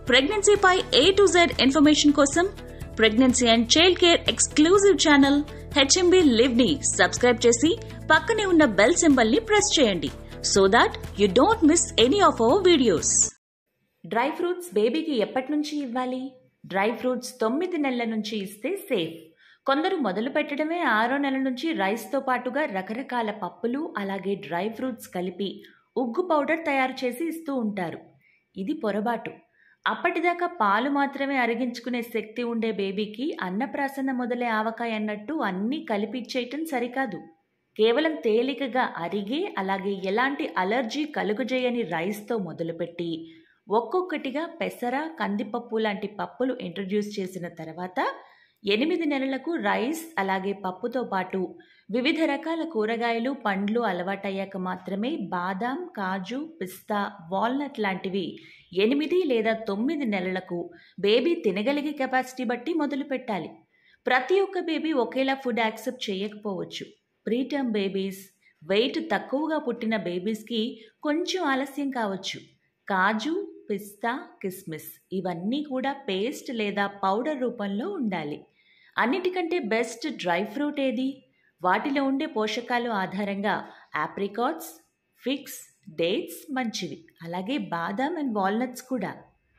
ప్రెగ్నెన్సీపై A to Z information కోసం pregnancy and child care exclusive channel HMB live ని subscribe చేసి పక్కనే ఉన్న బెల్ సింబల్ ని ప్రెస్ చేయండి so that you don't miss any of our videos dry fruits బేబీకి ఎప్పటి నుంచి ఇవ్వాలి డ్రై ఫ్రూట్స్ తొమ్మిది నెలల నుంచి ఇస్తే సేఫ్ కొందరు మొదలు పెట్టడమే ఆరో నెల నుంచి రైస్తో పాటుగా రకరకాల పప్పులు అలాగే డ్రై ఫ్రూట్స్ కలిపి ఉగ్గు పౌడర్ తయారు చేసి ఇస్తూ ఉంటారు ఇది పొరపాటు అప్పటిదాకా పాలు మాత్రమే అరిగించుకునే శక్తి ఉండే బేబీకి అన్నప్రాసన మొదలే ఆవకాయ అన్నట్టు అన్నీ కలిపి ఇచ్చేయటం సరికాదు కేవలం తేలికగా అరిగే అలాగే ఎలాంటి అలర్జీ కలుగజేయని రైస్తో మొదలుపెట్టి ఒక్కొక్కటిగా పెసర కందిపప్పు లాంటి పప్పులు ఇంట్రడ్యూస్ చేసిన తర్వాత ఎనిమిది నెలలకు రైస్ అలాగే పప్పుతో పాటు వివిధ రకాల కూరగాయలు పండ్లు అలవాటయ్యాక మాత్రమే బాదాం కాజు పిస్తా వాల్నట్ లాంటివి ఎనిమిది లేదా తొమ్మిది నెలలకు బేబీ తినగలిగే కెపాసిటీ బట్టి మొదలు పెట్టాలి ప్రతి ఒక్క బేబీ ఒకేలా ఫుడ్ యాక్సెప్ట్ చేయకపోవచ్చు ప్రీటర్మ్ బేబీస్ వెయిట్ తక్కువగా పుట్టిన బేబీస్కి కొంచెం ఆలస్యం కావచ్చు కాజు పిస్తా కిస్మిస్ ఇవన్నీ కూడా పేస్ట్ లేదా పౌడర్ రూపంలో ఉండాలి అన్నిటికంటే బెస్ట్ డ్రై ఫ్రూట్ ఏది వాటిలో ఉండే పోషకాలు ఆధారంగా ఆప్రికాట్స్ ఫిక్స్ డేట్స్ మంచివి అలాగే బాదాం అండ్ వాల్నట్స్ కూడా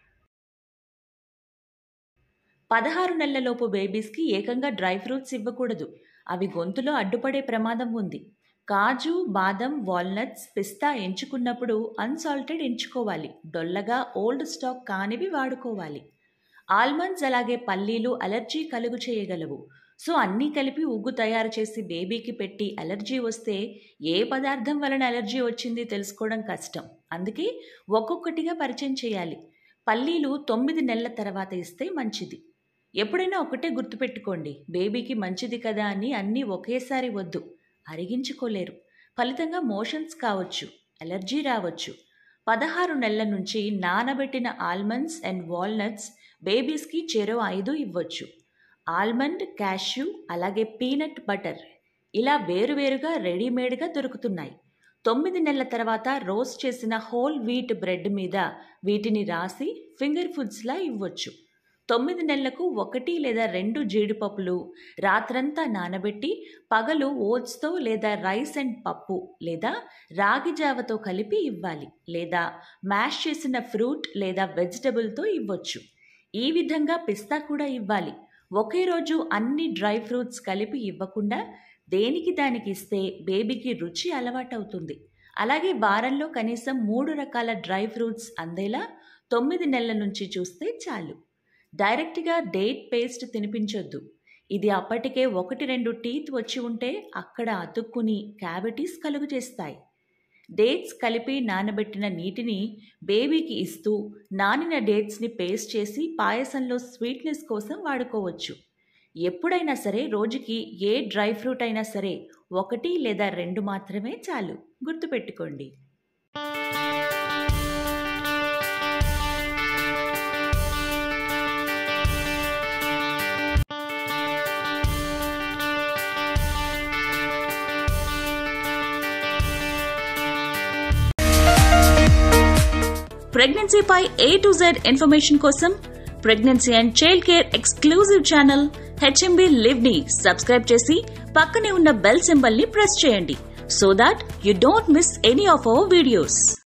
పదహారు నెలలలోపు బేబీస్కి ఏకంగా డ్రై ఫ్రూట్స్ ఇవ్వకూడదు అవి గొంతులో అడ్డుపడే ప్రమాదం ఉంది కాజు బాదం వాల్నట్స్ పిస్తా ఎంచుకున్నప్పుడు అన్సాల్టెడ్ ఎంచుకోవాలి డొల్లగా ఓల్డ్ స్టాక్ కానివి వాడుకోవాలి ఆల్మండ్స్ అలాగే పల్లీలు అలర్జీ కలుగు చేయగలవు సో అన్నీ కలిపి ఉగ్గు తయారు చేసి బేబీకి పెట్టి అలర్జీ వస్తే ఏ పదార్థం వలన అలర్జీ వచ్చింది తెలుసుకోవడం కష్టం అందుకే ఒక్కొక్కటిగా పరిచయం చేయాలి పల్లీలు తొమ్మిది నెలల తర్వాత ఇస్తే మంచిది ఎప్పుడైనా ఒకటే గుర్తుపెట్టుకోండి బేబీకి మంచిది కదా అని అన్నీ ఒకేసారి వద్దు అరిగించుకోలేరు ఫలితంగా మోషన్స్ కావచ్చు అలర్జీ రావచ్చు పదహారు నెలల నుంచి నానబెట్టిన ఆల్మండ్స్ అండ్ వాల్నట్స్ బేబీస్కి చెరో ఐదు ఇవ్వచ్చు ఆల్మండ్ క్యాష్యూ అలాగే పీనట్ బటర్ ఇలా వేరువేరుగా రెడీమేడ్గా దొరుకుతున్నాయి తొమ్మిది నెలల తర్వాత రోస్ట్ చేసిన హోల్ వీట్ బ్రెడ్ మీద వీటిని రాసి ఫింగర్ ఫుడ్స్లా ఇవ్వచ్చు తొమ్మిది నెలలకు ఒకటి లేదా రెండు జీడిపప్పులు రాత్రంతా నానబెట్టి పగలు ఓట్స్తో లేదా రైస్ అండ్ పప్పు లేదా రాగి జావతో కలిపి ఇవ్వాలి లేదా మ్యాష్ చేసిన ఫ్రూట్ లేదా వెజిటబుల్తో ఇవ్వచ్చు ఈ విధంగా పిస్తా కూడా ఇవ్వాలి ఒకే రోజు అన్ని డ్రై ఫ్రూట్స్ కలిపి ఇవ్వకుండా దేనికి దానికి ఇస్తే బేబీకి రుచి అలవాటవుతుంది అలాగే వారంలో కనీసం మూడు రకాల డ్రై ఫ్రూట్స్ అందేలా తొమ్మిది నెలల నుంచి చూస్తే చాలు డైరెక్ట్గా డేట్ పేస్ట్ తినిపించొద్దు ఇది అప్పటికే ఒకటి రెండు టీత్ వచ్చి ఉంటే అక్కడ అతుక్కుని క్యావిటీస్ కలుగు చేస్తాయి డేట్స్ కలిపి నానబెట్టిన నీటిని బేబీకి ఇస్తూ నానిన డేట్స్ని పేస్ట్ చేసి పాయసంలో స్వీట్నెస్ కోసం వాడుకోవచ్చు ఎప్పుడైనా సరే రోజుకి ఏ డ్రై ఫ్రూట్ అయినా సరే ఒకటి లేదా రెండు మాత్రమే చాలు గుర్తుపెట్టుకోండి ప్రెగ్నెన్సీపై ఏ టు జెడ్ ఇన్ఫర్మేషన్ కోసం pregnancy and child care exclusive channel HMB live ని సబ్స్క్రైబ్ చేసి పక్కనే ఉన్న బెల్ సింబల్ ని ప్రెస్ చేయండి so that you don't miss any of our videos